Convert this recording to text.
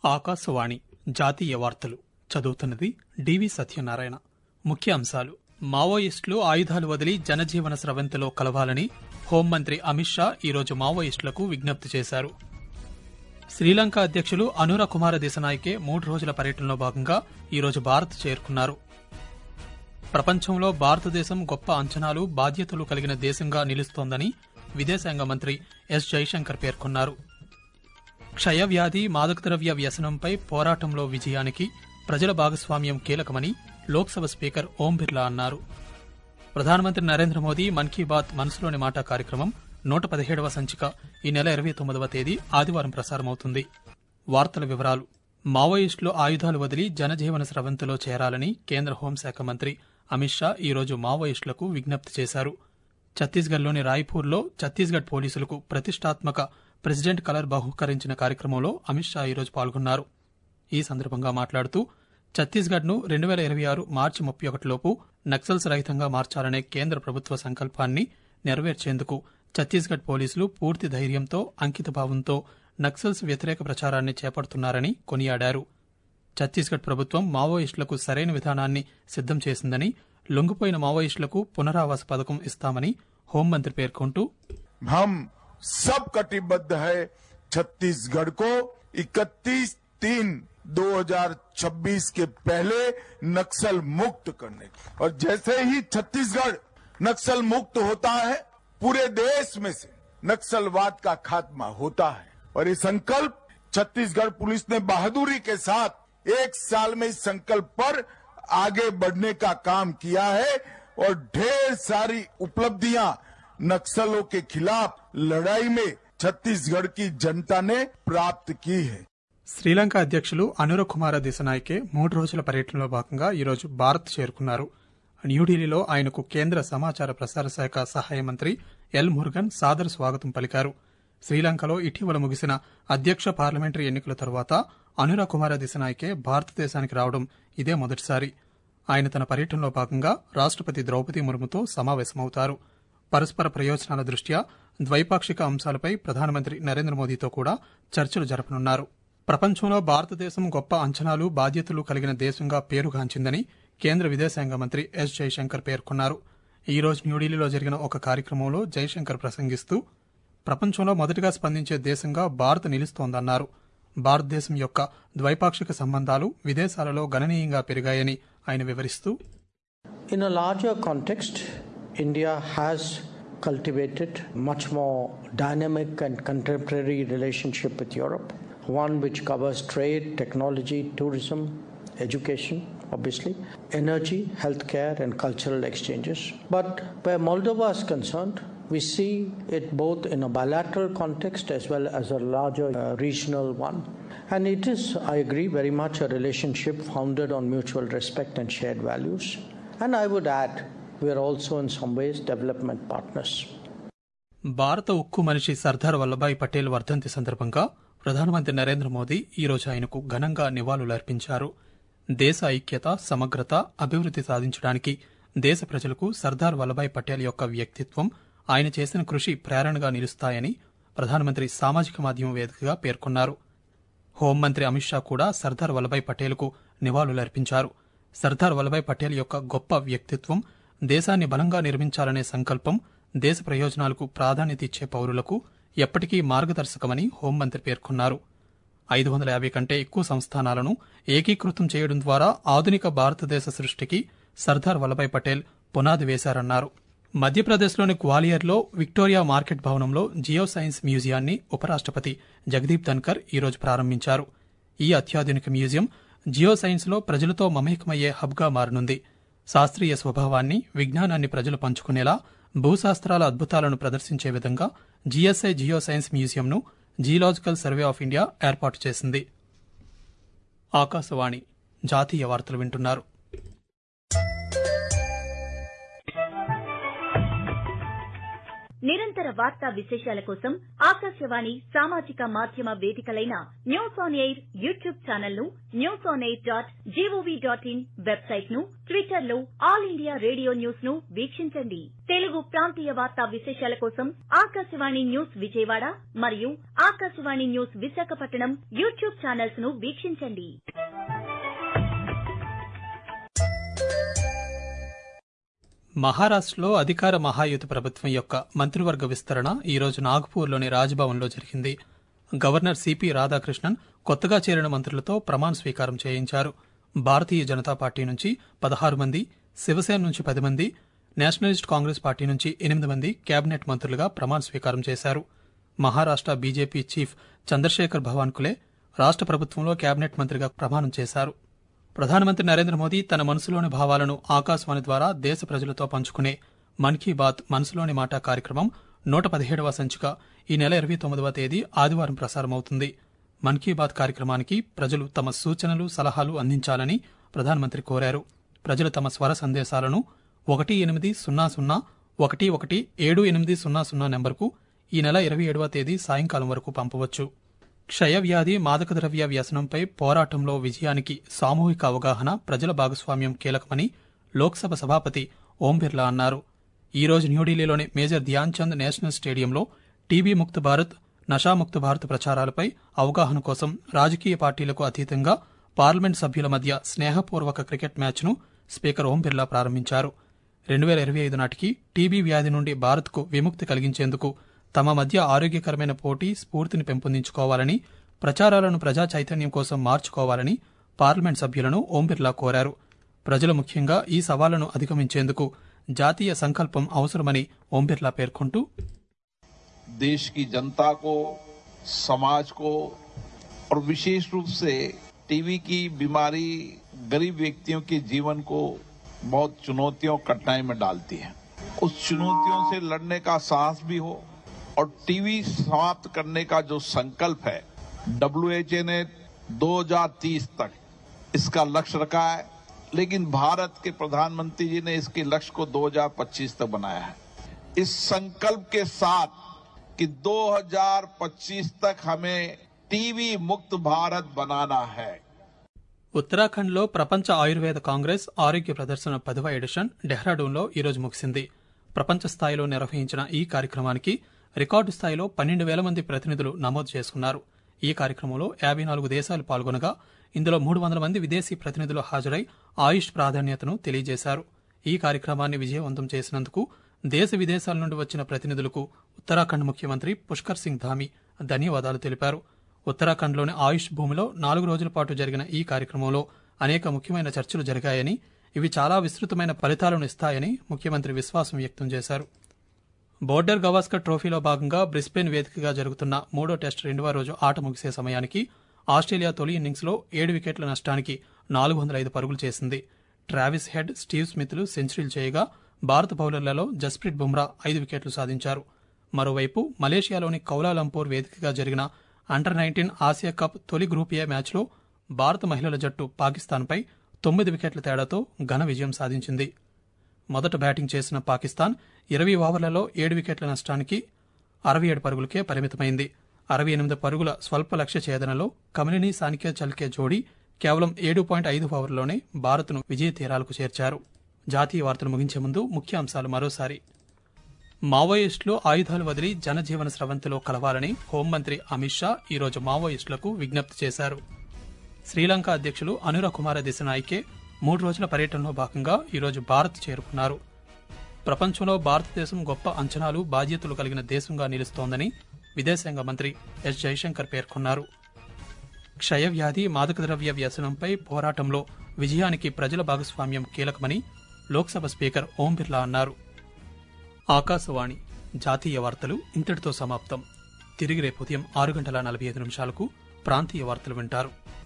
ఆకాశవాణి జాతీయ వార్తలు చదువుతున్నది డివి సత్యనారాయణ ముఖ్య అంశాలు మావోయిస్టులు ఆయుధాలు వదిలి జనజీవన స్రవంతిలో కలవాలని హోంమంత్రి అమిత్ షా ఈరోజు మావోయిస్టులకు విజ్ఞప్తి చేశారు శ్రీలంక అధ్యక్షులు అనుర కుమార దిశనాయకే మూడు రోజుల పర్యటనలో భాగంగా ఈరోజు భారత్ చేరుకున్నారు ప్రపంచంలో భారతదేశం గొప్ప అంచనాలు బాధ్యతలు కలిగిన దేశంగా నిలుస్తోందని విదేశాంగ మంత్రి ఎస్ జైశంకర్ పేర్కొన్నారు క్షయవ్యాధి మాదకద్రవ్య వ్యసనంపై పోరాటంలో విజయానికి ప్రజల భాగస్వామ్యం కీలకమని లోక్సభ స్పీకర్ ఓం బిర్లా అన్నారు ప్రధానమంత్రి నరేంద్ర మోదీ మన్ కీ బాత్ మనసులోని మాట కార్యక్రమం నూట పదిహేడవ సంచిక ఈ నెల ఇరవై తొమ్మిదవ తేదీ ఆదివారం ప్రసారమవుతుంది వార్తల వివరాలు మావోయిస్టులు ఆయుధాలు వదిలి జనజీవన స్రవంతిలో చేరాలని కేంద్ర హోంశాఖ మంత్రి అమిత్ షా ఈరోజు మావోయిస్టులకు విజ్ఞప్తి చేశారు ఛత్తీస్గఢ్లోని రాయ్పూర్లో ఛత్తీస్గఢ్ పోలీసులకు ప్రతిష్టాత్మక ప్రెసిడెంట్ కలర్ బహుకరించిన కార్యక్రమంలో అమిత్ షా ఈరోజు పాల్గొన్నారు ఈ సందర్భంగా మాట్లాడుతూ ఛత్తీస్గఢ్ను రెండు వేల ఇరవై ఆరు మార్చి ముప్పై ఒకటిలోపు నక్సల్స్ రహితంగా మార్చాలనే కేంద్ర ప్రభుత్వ సంకల్పాన్ని నెరవేర్చేందుకు ఛత్తీస్గఢ్ పోలీసులు పూర్తి ధైర్యంతో అంకితభావంతో నక్సల్స్ వ్యతిరేక ప్రచారాన్ని చేపడుతున్నారని కొనియాడారు ఛత్తీస్గఢ్ ప్రభుత్వం మావోయిస్టులకు సరైన విధానాన్ని సిద్దం చేసిందని లొంగిపోయిన మావోయిస్టులకు పునరావాస పథకం ఇస్తామని హోంమంత్రి పేర్కొంటూ हम सब कटिबद्ध है छत्तीसगढ़ को 31 तीन 2026 के पहले नक्सल मुक्त करने की और जैसे ही छत्तीसगढ़ नक्सल मुक्त होता है पूरे देश में से नक्सलवाद का खात्मा होता है और ये संकल्प छत्तीसगढ़ पुलिस ने बहादुरी के साथ एक साल में इस संकल्प पर आगे बढ़ने का काम किया है और ढेर सारी उपलब्धियां नक्सलों के खिलाफ लड़ाई में छत्तीसगढ़ की जनता ने प्राप्त की है శ్రీలంక అధ్యక్షులు అనుర కుమార దిశనాయకే మూడు రోజుల పర్యటనలో భాగంగా ఈరోజు భారత్ చేరుకున్నారు న్యూఢిల్లీలో ఆయనకు కేంద్ర సమాచార ప్రసార శాఖ సహాయ మంత్రి ఎల్ మురుగన్ సాదర స్వాగతం పలికారు శ్రీలంకలో ఇటీవల ముగిసిన అధ్యక్ష పార్లమెంటరీ ఎన్నికల తర్వాత అనుర కుమార దిశనాయకే భారతదేశానికి రావడం ఇదే మొదటిసారి ఆయన తన పర్యటనలో భాగంగా రాష్టపతి ద్రౌపది ముర్ముతో సమావేశమవుతారు పరస్పర ప్రయోజనాల దృష్ట్యా ద్వైపాక్షిక అంశాలపై ప్రధానమంత్రి నరేంద్ర మోదీతో కూడా చర్చలు జరపనున్నారు ప్రపంచంలో భారతదేశం గొప్ప అంచనాలు బాధ్యతలు కలిగిన దేశంగా పేరుగాంచిందని కేంద్ర విదేశాంగ మంత్రి ఎస్ జైశంకర్ పేర్కొన్నారు ఈ రోజు న్యూఢిల్లీలో జరిగిన ఒక కార్యక్రమంలో జైశంకర్ ప్రసంగిస్తూ ప్రపంచంలో మొదటిగా స్పందించే దేశంగా భారత్ నిలుస్తోందన్నారు భారతదేశం యొక్క ద్వైపాక్షిక సంబంధాలు విదేశాలలో గణనీయంగా పెరిగాయని ఆయన వివరిస్తూ In a larger context, India has cultivated much more dynamic and contemporary relationship with Europe, one which covers trade, technology, tourism, education, obviously, energy, healthcare, and cultural exchanges. But where Moldova is concerned, we see it both in a bilateral context as well as a larger uh, regional one. And it is, I agree, very much a relationship founded on mutual respect and shared values. And I would add, we are also in some ways development partners. భారత ఉక్కు మనిషి సర్దార్ వల్లభాయ్ పటేల్ వర్ధంతి సందర్భంగా ప్రధానమంత్రి నరేంద్ర మోదీ ఈరోజు ఆయనకు ఘనంగా నివాళులర్పించారు దేశ ఐక్యత సమగ్రత అభివృద్ధి సాధించడానికి దేశ ప్రజలకు సర్దార్ వల్లభాయ్ పటేల్ యొక్క వ్యక్తిత్వం ఆయన చేసిన కృషి ప్రేరణగా నిలుస్తాయని ప్రధానమంత్రి సామాజిక మాధ్యమం వేదికగా పేర్కొన్నారు హోంమంత్రి అమిత్ షా కూడా సర్దార్ వల్లభాయ్ పటేల్కు నివాళులర్పించారు సర్దార్ వల్లభాయ్ పటేల్ యొక్క గొప్ప వ్యక్తిత్వం దేశాన్ని బలంగా నిర్మించాలనే సంకల్పం దేశ ప్రయోజనాలకు ప్రాధాన్యత ఇచ్చే పౌరులకు ఎప్పటికీ మార్గదర్శకమని హోంమంత్రి పేర్కొన్నారు ఐదు వందల యాభై కంటే ఎక్కువ సంస్థానాలను ఏకీకృతం చేయడం ద్వారా ఆధునిక భారతదేశ సృష్టికి సర్దార్ వల్లభాయ్ పటేల్ పునాది వేశారన్నారు మధ్యప్రదేశ్లోని గ్వాలియర్లో విక్టోరియా మార్కెట్ భవనంలో జియో సైన్స్ మ్యూజియాన్ని ఉపరాష్టపతి జగదీప్ ధన్కర్ ఈరోజు ప్రారంభించారు ఈ అత్యాధునిక మ్యూజియం జియో సైన్స్లో ప్రజలతో మమేకమయ్యే హబ్గా మారనుంది శాస్త్రీయ స్వభావాన్ని విజ్ఞానాన్ని ప్రజలు పంచుకునేలా భూశాస్త్రాల అద్భుతాలను ప్రదర్శించే విధంగా జిఎస్ఐ జియో సైన్స్ మ్యూజియంను జియలాజికల్ సర్వే ఆఫ్ ఇండియా ఏర్పాటు చేసింది ఆకాశవాణి జాతీయ వార్తలు వింటున్నారు నిరంతర వార్తా విశేషాల కోసం ఆకాశవాణి సామాజిక మాధ్యమ వేదికలైన news on air YouTube channel ను news on air dot G O V dot in website ను ట్విట్టర్ లో ఆల్ ఇండియా రేడియో న్యూస్ ను వీక్షించండి తెలుగు ప్రాంతీయ వార్తా విశేషాల కోసం ఆకాశవాణి న్యూస్ విజయవాడ మరియు Akashvani news Visakhapatnam YouTube channels ను వీక్షించండి మహారాష్ట్రలో అధికార మహాయుతి ప్రభుత్వం యొక్క మంత్రివర్గ విస్తరణ ఈ రోజు నాగ్పూర్లోని రాజ్భవన్లో జరిగింది గవర్నర్ సిపి రాధాకృష్ణన్ కొత్తగా చేరిన మంత్రులతో ప్రమాణ స్వీకారం చేయించారు భారతీయ జనతా పార్టీ నుంచి పదహారు మంది శివసేన నుంచి పది మంది నేషనలిస్ట్ కాంగ్రెస్ పార్టీ నుంచి ఎనిమిది మంది కేబినెట్ మంత్రులుగా ప్రమాణ స్వీకారం చేశారు మహారాష్ట్ర బీజేపీ చీఫ్ చంద్రశేఖర్ భవాన్కులే రాష్ట్ర ప్రభుత్వంలో కేబినెట్ మంత్రిగా ప్రమాణం చేశారు ప్రధానమంత్రి నరేంద్ర మోదీ తన మనసులోని భావాలను ఆకాశవాణి ద్వారా దేశ ప్రజలతో పంచుకునే మన్ కీ బాత్ మనసులోని మాట కార్యక్రమం నూట పదిహేడవ సంచిక ఈ నెల ఇరవై తొమ్మిదవ తేదీ ఆదివారం ప్రసారమవుతుంది మన్ కీ బాత్ కార్యక్రమానికి ప్రజలు తమ సూచనలు సలహాలు అందించాలని ప్రధానమంత్రి కోరారు ప్రజలు తమ స్వర సందేశాలను ఒకటి ఎనిమిది సున్నా సున్నా ఒకటి ఒకటి ఏడు ఎనిమిది సున్నా సున్నా నెంబర్కు ఈ నెల ఇరవై ఏడవ తేదీ సాయంకాలం వరకు పంపవచ్చు క్షయవ్యాధి మాదక ద్రవ్య వ్యసనంపై పోరాటంలో విజయానికి సామూహిక అవగాహన ప్రజల భాగస్వామ్యం కీలకమని లోక్సభ సభాపతి ఓం బిర్లా అన్నారు ఈ రోజు న్యూఢిల్లీలోని మేజర్ ధ్యాన్ చంద్ నేషనల్ స్టేడియంలో టీబీ ముక్త భారత్ నషాముక్త భారత్ ప్రచారాలపై అవగాహన కోసం రాజకీయ పార్టీలకు అతీతంగా పార్లమెంట్ సభ్యుల మధ్య స్నేహపూర్వక క్రికెట్ మ్యాచ్ను స్పీకర్ ఓం బిర్లా ప్రారంభించారు రెండు వేల ఇరవై ఐదు నాటికి టీబీ వ్యాధి నుండి భారత్కు విముక్తి కలిగించేందుకు తమ మధ్య ఆరోగ్యకరమైన పోటీ స్ఫూర్తిని పెంపొందించుకోవాలని ప్రచారాలను ప్రజా చైతన్యం కోసం మార్చుకోవాలని పార్లమెంట్ సభ్యులను ఓం బిర్లా కోరారు ప్రజలు ముఖ్యంగా ఈ సవాళ్లను అధిగమించేందుకు జాతీయ సంకల్పం అవసరమని ఓం బిర్లా పేర్కొంటూ देश की जनता को समाज को और विशेष रूप से टीबी की बीमारी गरीब व्यक्तियों के जीवन को बहुत चुनौतियों कठिनाई में डालती है उस चुनौतियों से लड़ने का साहस भी हो और टीबी समाप्त करने का जो संकल्प है डब्ल्यू ने 2030 तक इसका लक्ष्य रखा है लेकिन भारत के प्रधानमंत्री जी ने इसके लक्ष्य को 2025 तक बनाया है इस संकल्प के साथ कि 2025 तक हमें टीबी मुक्त भारत बनाना है ఉత్తరాఖండ్లో ప్రపంచ ఆయుర్వేద కాంగ్రెస్ ఆరోగ్య ప్రదర్శన పదవ ఎడిషన్ డెహ్రాడూన్లో ఈరోజు ముగిసింది ప్రపంచ స్థాయిలో నిర్వహించిన ఈ కార్యక్రమానికి రికార్డు స్థాయిలో పన్నెండు వేల మంది ప్రతినిధులు నమోదు చేసుకున్నారు ఈ కార్యక్రమంలో యాభై నాలుగు దేశాలు పాల్గొనగా ఇందులో మూడు వందల మంది విదేశీ ప్రతినిధులు హాజరై ఆయుష్ ప్రాధాన్యతను తెలియజేశారు ఈ కార్యక్రమాన్ని విజయవంతం చేసినందుకు దేశ విదేశాల నుండి వచ్చిన ప్రతినిధులకు ఉత్తరాఖండ్ ముఖ్యమంత్రి పుష్కర్ సింగ్ ధామి ధన్యవాదాలు తెలిపారు ఉత్తరాఖండ్లోని ఆయుష్ భూమిలో నాలుగు రోజుల పాటు జరిగిన ఈ కార్యక్రమంలో అనేక ముఖ్యమైన చర్చలు జరిగాయని ఇవి చాలా విస్తృతమైన ఫలితాలను ఇస్తాయని ముఖ్యమంత్రి విశ్వాసం వ్యక్తం చేశారు బోర్డర్ గవాస్కర్ ట్రోఫీలో భాగంగా బ్రిస్బెన్ వేదికగా జరుగుతున్న మూడో టెస్ట్ రెండవ రోజు ఆట ముగిసే సమయానికి ఆస్ట్రేలియా తొలి ఇన్నింగ్స్లో ఏడు వికెట్ల నష్టానికి నాలుగు వందల ఐదు పరుగులు చేసింది ట్రావిస్ హెడ్ స్టీవ్ స్మిత్లు సెంచరీలు చేయగా భారత బౌలర్లలో జస్ప్రీత్ బుమ్రా ఐదు వికెట్లు సాధించారు మరోవైపు మలేషియాలోని కౌలాలంపూర్ వేదికగా జరిగిన అండర్ నైన్టీన్ ఆసియా కప్ తొలి గ్రూప్ ఏ మ్యాచ్లో భారత మహిళల జట్టు పాకిస్తాన్పై తొమ్మిది వికెట్ల తేడాతో ఘన విజయం సాధించింది మొదట బ్యాటింగ్ చేసిన పాకిస్తాన్ ఇరవై ఓవర్లలో ఏడు వికెట్ల నష్టానికి అరవై ఏడు పరుగులకే పరిమితమైంది అరవై ఎనిమిది పరుగుల స్వల్ప లక్ష్య ఛేదనలో కమిలిని సానికే చల్కే జోడీ కేవలం ఏడు పాయింట్ ఐదు ఓవర్లోనే భారత్ను విజయ తీరాలకు చేర్చారు జాతీయ వార్తలు ముగించే ముందు ముఖ్యాంశాలు మరోసారి మావోయిస్టులు ఆయుధాలు వదిలి జనజీవన స్రవంతిలో కలవాలని హోంమంత్రి అమిత్ షా ఈరోజు మావోయిస్టులకు విజ్ఞప్తి చేశారు శ్రీలంక అధ్యక్షులు అనుర కుమార దిశనాయికే మూడు రోజుల పర్యటనలో భాగంగా ఈరోజు భారత్ చేరుకున్నారు ప్రపంచంలో భారతదేశం గొప్ప అంచనాలు బాధ్యతలు కలిగిన దేశంగా నిలుస్తోందని విదేశాంగ మంత్రి ఎస్ జైశంకర్ పేర్కొన్నారు క్షయవ్యాధి మాదక ద్రవ్య వ్యసనంపై పోరాటంలో విజయానికి ప్రజల భాగస్వామ్యం కీలకమని లోక్సభ స్పీకర్ ఓం బిర్లా అన్నారు ఆకాశవాణి జాతీయ వార్తలు ఇంతటితో సమాప్తం తిరిగి రేపు ఉదయం ఆరు గంటల నలభై ఐదు నిమిషాలకు ప్రాంతీయ వార్తలు వింటారు